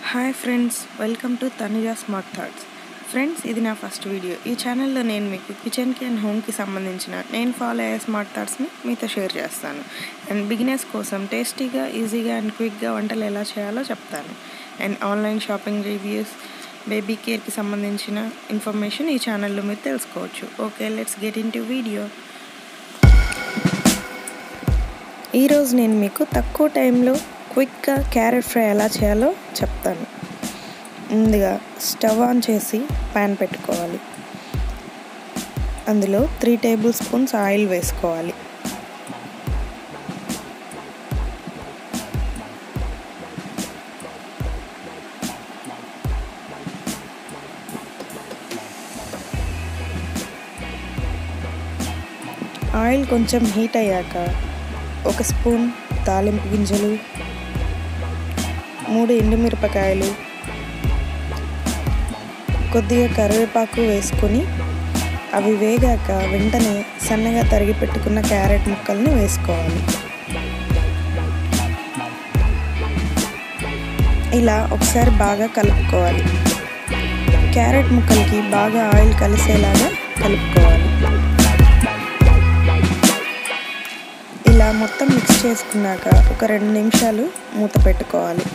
hi friends welcome to Tanuja smart thoughts friends ఇది నా first video ఈ ఛానల్లో నేను మీకు కిచెన్కి అండ్ హోమ్కి సంబంధించిన నేను ఫాలో అయ్యే స్మార్ట్ థాట్స్ని మీతో షేర్ చేస్తాను అండ్ బిగినర్స్ కోసం టేస్టీగా ఈజీగా అండ్ క్విక్గా వంటలు ఎలా చేయాలో చెప్తాను and online shopping reviews baby కేర్కి సంబంధించిన ఇన్ఫర్మేషన్ ఈ ఛానల్లో మీరు తెలుసుకోవచ్చు okay let's get into video ఈరోజు నేను మీకు తక్కువ టైంలో క్విక్గా క్యారెట్ ఫ్రై ఎలా చేయాలో చెప్తాను ముందుగా స్టవ్ ఆన్ చేసి ప్యాన్ పెట్టుకోవాలి అందులో త్రీ టేబుల్ స్పూన్స్ ఆయిల్ వేసుకోవాలి ఆయిల్ కొంచెం హీట్ అయ్యాక ఒక స్పూన్ తాలింపు గింజలు మూడు ఎండుమిరపకాయలు కొద్దిగా కరివేపాకు వేసుకొని అవి వేగాక వెంటనే సన్నగా తరిగి పెట్టుకున్న క్యారెట్ ముక్కల్ని వేసుకోవాలి ఇలా ఒకసారి బాగా కలుపుకోవాలి క్యారెట్ ముక్కలకి బాగా ఆయిల్ కలిసేలాగా కలుపుకోవాలి ఇలా మొత్తం మిక్స్ చేసుకున్నాక ఒక రెండు నిమిషాలు మూత పెట్టుకోవాలి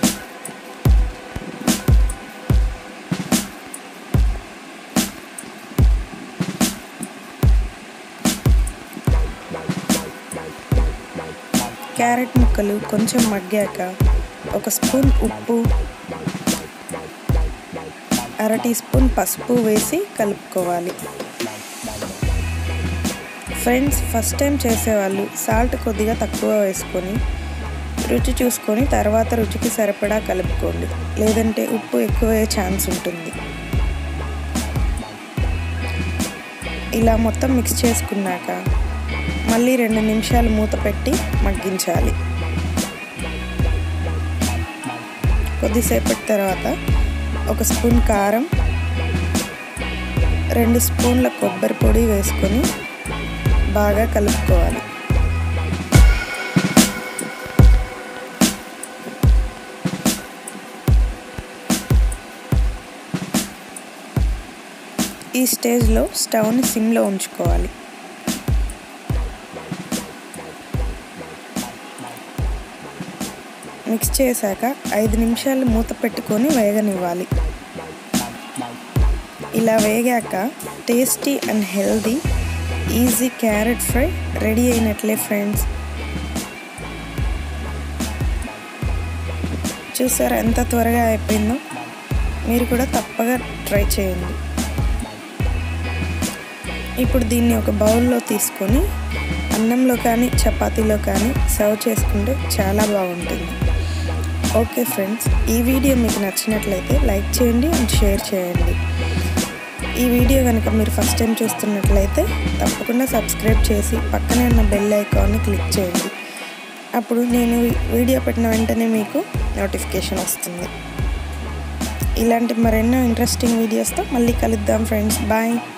క్యారెట్ ముక్కలు కొంచెం మగ్గాక ఒక స్పూన్ ఉప్పు అర టీ స్పూన్ పసుపు వేసి కలుపుకోవాలి ఫ్రెండ్స్ ఫస్ట్ టైం చేసేవాళ్ళు సాల్ట్ కొద్దిగా తక్కువ వేసుకొని రుచి చూసుకొని తర్వాత రుచికి సరిపడా కలుపుకోండి లేదంటే ఉప్పు ఎక్కువ అయ్యే ఛాన్స్ ఉంటుంది ఇలా మొత్తం మిక్స్ చేసుకున్నాక మళ్ళీ రెండు నిమిషాలు మూత పెట్టి మగ్గించాలి కొద్దిసేపటి తర్వాత ఒక స్పూన్ కారం రెండు స్పూన్ల కొబ్బరి పొడి వేసుకొని బాగా కలుపుకోవాలి ఈ స్టేజ్లో స్టవ్ని సిమ్లో ఉంచుకోవాలి మిక్స్ చేశాక ఐదు నిమిషాలు మూత పెట్టుకొని వేగనివ్వాలి ఇలా వేగాక tasty and healthy easy carrot fry ready అయినట్లే ఫ్రెండ్స్ చూసారా ఎంత త్వరగా అయిపోయిందో మీరు కూడా తప్పగా ట్రై చేయండి ఇప్పుడు దీన్ని ఒక బౌల్లో తీసుకొని అన్నంలో కానీ చపాతీలో కానీ సర్వ్ చేసుకుంటే చాలా బాగుంటుంది ఓకే ఫ్రెండ్స్ ఈ వీడియో మీకు నచ్చినట్లయితే లైక్ చేయండి అండ్ షేర్ చేయండి ఈ వీడియో కనుక మీరు ఫస్ట్ టైం చూస్తున్నట్లయితే తప్పకుండా సబ్స్క్రైబ్ చేసి పక్కనే ఉన్న బెల్ ఐకాన్ని క్లిక్ చేయండి అప్పుడు నేను వీడియో పెట్టిన వెంటనే మీకు నోటిఫికేషన్ వస్తుంది ఇలాంటి మరెన్నో ఇంట్రెస్టింగ్ వీడియోస్తో మళ్ళీ కలుద్దాం ఫ్రెండ్స్ బాయ్